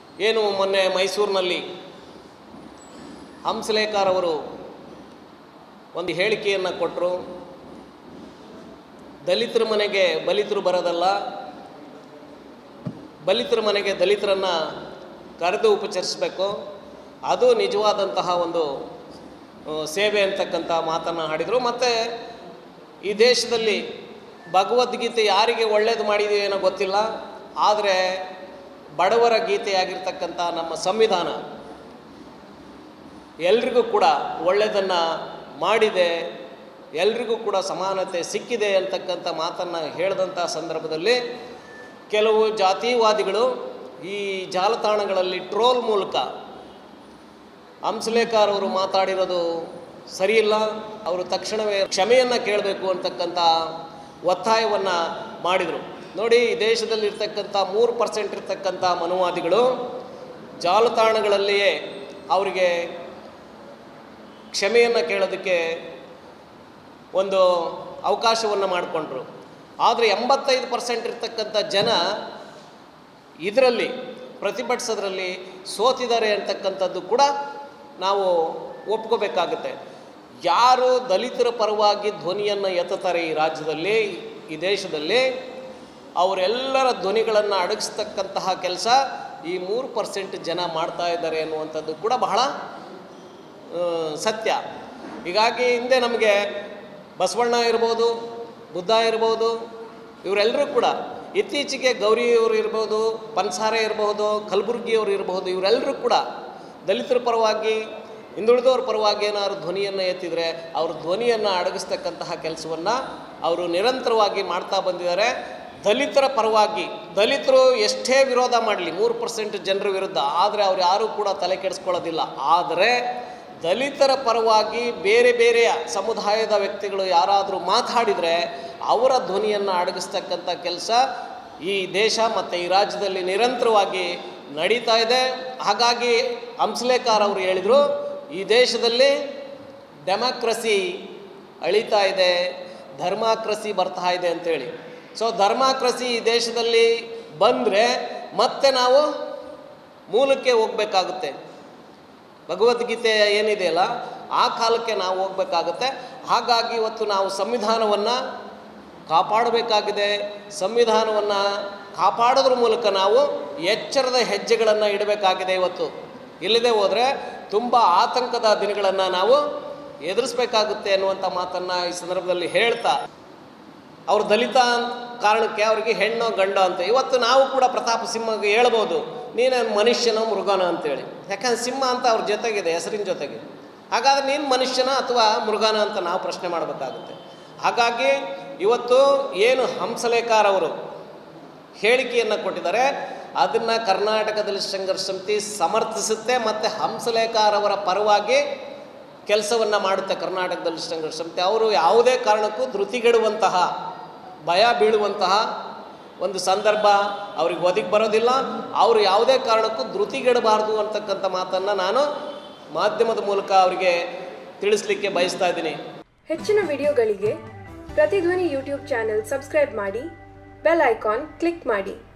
ಏನು ಮೊನ್ನೆ ಮೈಸೂರಿನಲ್ಲಿ ಹಂಸಲೇಖರ್ ಅವರು ಒಂದು ಹೇಳಿಕೆಯನ್ನು ಕೊಟ್ಟರು ದಲಿತರ ಮನೆಗೆ ಬಲಿತರು ಬರೋದಲ್ಲ ಬಲಿತರ ಮನೆಗೆ ದಲಿತರನ್ನು ಕರೆದು ಉಪಚರಿಸಬೇಕು ಅದು ನಿಜವಾದಂತಹ ಒಂದು ಆ, ಸೇವೆ ಅಂತಕ್ಕಂಥ ಮಾತನ್ನು ಆಡಿದರು ಮತ್ತು ಈ ದೇಶದಲ್ಲಿ ಭಗವದ್ಗೀತೆ ಯಾರಿಗೆ ಒಳ್ಳೇದು ಮಾಡಿದೀವಿ ಏನೋ ಗೊತ್ತಿಲ್ಲ ಆದರೆ ಬಡವರ ಗೀತೆಯಾಗಿರ್ತಕ್ಕಂಥ ನಮ್ಮ ಸಂವಿಧಾನ ಎಲ್ರಿಗೂ ಕೂಡ ಒಳ್ಳೆಯದನ್ನು ಮಾಡಿದೆ ಎಲ್ರಿಗೂ ಕೂಡ ಸಮಾನತೆ ಸಿಕ್ಕಿದೆ ಅಂತಕ್ಕಂಥ ಮಾತನ್ನು ಹೇಳಿದಂಥ ಸಂದರ್ಭದಲ್ಲಿ ಕೆಲವು ಜಾತಿವಾದಿಗಳು ಈ ಜಾಲತಾಣಗಳಲ್ಲಿ ಟ್ರೋಲ್ ಮೂಲಕ ಹಂಸಲೇಖರ್ ಅವರು ಮಾತಾಡಿರೋದು ಸರಿಯಿಲ್ಲ ಅವರು ತಕ್ಷಣವೇ ಕ್ಷಮೆಯನ್ನು ಕೇಳಬೇಕು ಅಂತಕ್ಕಂಥ ಒತ್ತಾಯವನ್ನು ಮಾಡಿದರು ನೋಡಿ ಈ ದೇಶದಲ್ಲಿರ್ತಕ್ಕಂಥ ಮೂರು ಪರ್ಸೆಂಟ್ ಇರ್ತಕ್ಕಂಥ ಮನುವಾದಿಗಳು ಜಾಲತಾಣಗಳಲ್ಲಿಯೇ ಅವರಿಗೆ ಕ್ಷಮೆಯನ್ನು ಕೇಳೋದಕ್ಕೆ ಒಂದು ಅವಕಾಶವನ್ನು ಮಾಡಿಕೊಂಡ್ರು ಆದರೆ ಎಂಬತ್ತೈದು ಪರ್ಸೆಂಟ್ ಇರ್ತಕ್ಕಂಥ ಜನ ಇದರಲ್ಲಿ ಪ್ರತಿಭಟಿಸೋದ್ರಲ್ಲಿ ಸೋತಿದ್ದಾರೆ ಅಂತಕ್ಕಂಥದ್ದು ಕೂಡ ನಾವು ಒಪ್ಕೋಬೇಕಾಗುತ್ತೆ ಯಾರು ದಲಿತರ ಪರವಾಗಿ ಧ್ವನಿಯನ್ನು ಎತ್ತುತ್ತಾರೆ ಈ ರಾಜ್ಯದಲ್ಲಿ ಈ ದೇಶದಲ್ಲಿ ಅವರೆಲ್ಲರ ಧ್ವನಿಗಳನ್ನು ಅಡಗಿಸ್ತಕ್ಕಂತಹ ಕೆಲಸ ಈ ಮೂರು ಪರ್ಸೆಂಟ್ ಜನ ಮಾಡ್ತಾ ಇದ್ದಾರೆ ಅನ್ನುವಂಥದ್ದು ಕೂಡ ಬಹಳ ಆ, ಸತ್ಯ ಹೀಗಾಗಿ ಹಿಂದೆ ನಮಗೆ ಬಸವಣ್ಣ ಇರ್ಬೋದು ಬುದ್ಧ ಇರ್ಬೋದು ಇವರೆಲ್ಲರೂ ಕೂಡ ಇತ್ತೀಚೆಗೆ ಗೌರಿಯವರು ಇರ್ಬೋದು ಪನ್ಸಾರೆ ಇರಬಹುದು ಕಲಬುರ್ಗಿಯವರು ಇರಬಹುದು ಇವರೆಲ್ಲರೂ ಕೂಡ ದಲಿತರ ಪರವಾಗಿ ಹಿಂದುಳಿದವ್ರ ಪರವಾಗಿ ಏನಾದ್ರು ಧ್ವನಿಯನ್ನು ಎತ್ತಿದರೆ ಅವ್ರ ಧ್ವನಿಯನ್ನು ಅಡಗಿಸ್ತಕ್ಕಂತಹ ಕೆಲಸವನ್ನು ಅವರು ನಿರಂತರವಾಗಿ ಮಾಡ್ತಾ ಬಂದಿದ್ದಾರೆ ದಲಿತರ ಪರವಾಗಿ ದಲಿತರು ಎಷ್ಟೇ ವಿರೋಧ ಮಾಡಲಿ ಮೂರು ಪರ್ಸೆಂಟ್ ಜನರ ವಿರುದ್ಧ ಆದರೆ ಅವ್ರು ಯಾರೂ ಕೂಡ ತಲೆ ಕೆಡಿಸ್ಕೊಳ್ಳೋದಿಲ್ಲ ಆದರೆ ದಲಿತರ ಪರವಾಗಿ ಬೇರೆ ಬೇರೆಯ ಸಮುದಾಯದ ವ್ಯಕ್ತಿಗಳು ಯಾರಾದರೂ ಮಾತಾಡಿದರೆ ಅವರ ಧ್ವನಿಯನ್ನು ಅಡಗಿಸ್ತಕ್ಕಂಥ ಕೆಲಸ ಈ ದೇಶ ಮತ್ತು ಈ ರಾಜ್ಯದಲ್ಲಿ ನಿರಂತರವಾಗಿ ನಡೀತಾ ಇದೆ ಹಾಗಾಗಿ ಹಂಸಲೇಖರ್ ಅವರು ಹೇಳಿದರು ಈ ದೇಶದಲ್ಲಿ ಡೆಮಾಕ್ರಸಿ ಅಳಿತಾ ಇದೆ ಧರ್ಮಾಕ್ರಸಿ ಬರ್ತಾ ಇದೆ ಅಂತೇಳಿ ಸೊ ಧರ್ಮಾಕ್ರಸಿ ಈ ದೇಶದಲ್ಲಿ ಬಂದರೆ ಮತ್ತೆ ನಾವು ಮೂಲಕ್ಕೆ ಹೋಗಬೇಕಾಗುತ್ತೆ ಭಗವದ್ಗೀತೆ ಏನಿದೆಯಲ್ಲ ಆ ಕಾಲಕ್ಕೆ ನಾವು ಹೋಗಬೇಕಾಗುತ್ತೆ ಹಾಗಾಗಿ ಇವತ್ತು ನಾವು ಸಂವಿಧಾನವನ್ನು ಕಾಪಾಡಬೇಕಾಗಿದೆ ಸಂವಿಧಾನವನ್ನು ಕಾಪಾಡೋದ್ರ ಮೂಲಕ ನಾವು ಎಚ್ಚರದ ಹೆಜ್ಜೆಗಳನ್ನು ಇಡಬೇಕಾಗಿದೆ ಇವತ್ತು ಇಲ್ಲದೆ ಹೋದರೆ ತುಂಬ ಆತಂಕದ ದಿನಗಳನ್ನು ನಾವು ಎದುರಿಸ್ಬೇಕಾಗುತ್ತೆ ಅನ್ನುವಂಥ ಮಾತನ್ನು ಈ ಸಂದರ್ಭದಲ್ಲಿ ಹೇಳ್ತಾ ಅವ್ರು ದಲಿತ ಕಾರಣಕ್ಕೆ ಅವ್ರಿಗೆ ಹೆಣ್ಣು ಗಂಡು ಅಂತ ಇವತ್ತು ನಾವು ಕೂಡ ಪ್ರತಾಪ ಸಿಂಹಗೆ ಹೇಳ್ಬೋದು ನೀನೇನು ಮನುಷ್ಯನೋ ಮೃಗನೋ ಅಂತೇಳಿ ಯಾಕಂದ್ರೆ ಸಿಂಹ ಅಂತ ಅವ್ರ ಜೊತೆಗಿದೆ ಹೆಸರಿನ ಜೊತೆಗೆ ಹಾಗಾದ್ರೆ ನೀನು ಮನುಷ್ಯನ ಅಥವಾ ಮೃಗನ ಅಂತ ನಾವು ಪ್ರಶ್ನೆ ಮಾಡಬೇಕಾಗುತ್ತೆ ಹಾಗಾಗಿ ಇವತ್ತು ಏನು ಹಂಸಲೇಖರ್ ಅವರು ಹೇಳಿಕೆಯನ್ನು ಕೊಟ್ಟಿದ್ದಾರೆ ಅದನ್ನು ಕರ್ನಾಟಕದಲ್ಲಿ ಸಂಘರ್ಷ ಸಮಿತಿ ಸಮರ್ಥಿಸುತ್ತೆ ಮತ್ತು ಹಂಸಲೇಖರ್ ಅವರ ಪರವಾಗಿ ಕೆಲಸವನ್ನು ಮಾಡುತ್ತೆ ಕರ್ನಾಟಕದಲ್ಲಿ ಸಂಘರ್ಷ ಸಮಿತಿ ಅವರು ಯಾವುದೇ ಕಾರಣಕ್ಕೂ ಧೃತಿಗೆಡುವಂತಹ ಭಯ ಬೀಳುವಂತಹ ಒಂದು ಸಂದರ್ಭ ಅವ್ರಿಗೆ ಒದಗಿ ಬರೋದಿಲ್ಲ ಅವರು ಯಾವುದೇ ಕಾರಣಕ್ಕೂ ಧೃತಿಗೆಡಬಾರ್ದು ಅಂತಕ್ಕಂಥ ಮಾತನ್ನು ನಾನು ಮಾಧ್ಯಮದ ಮೂಲಕ ಅವರಿಗೆ ತಿಳಿಸ್ಲಿಕ್ಕೆ ಬಯಸ್ತಾ ಇದ್ದೀನಿ ಹೆಚ್ಚಿನ ವಿಡಿಯೋಗಳಿಗೆ ಪ್ರತಿಧ್ವನಿ ಯೂಟ್ಯೂಬ್ ಚಾನೆಲ್ ಸಬ್ಸ್ಕ್ರೈಬ್ ಮಾಡಿ ಬೆಲ್ ಐಕಾನ್ ಕ್ಲಿಕ್ ಮಾಡಿ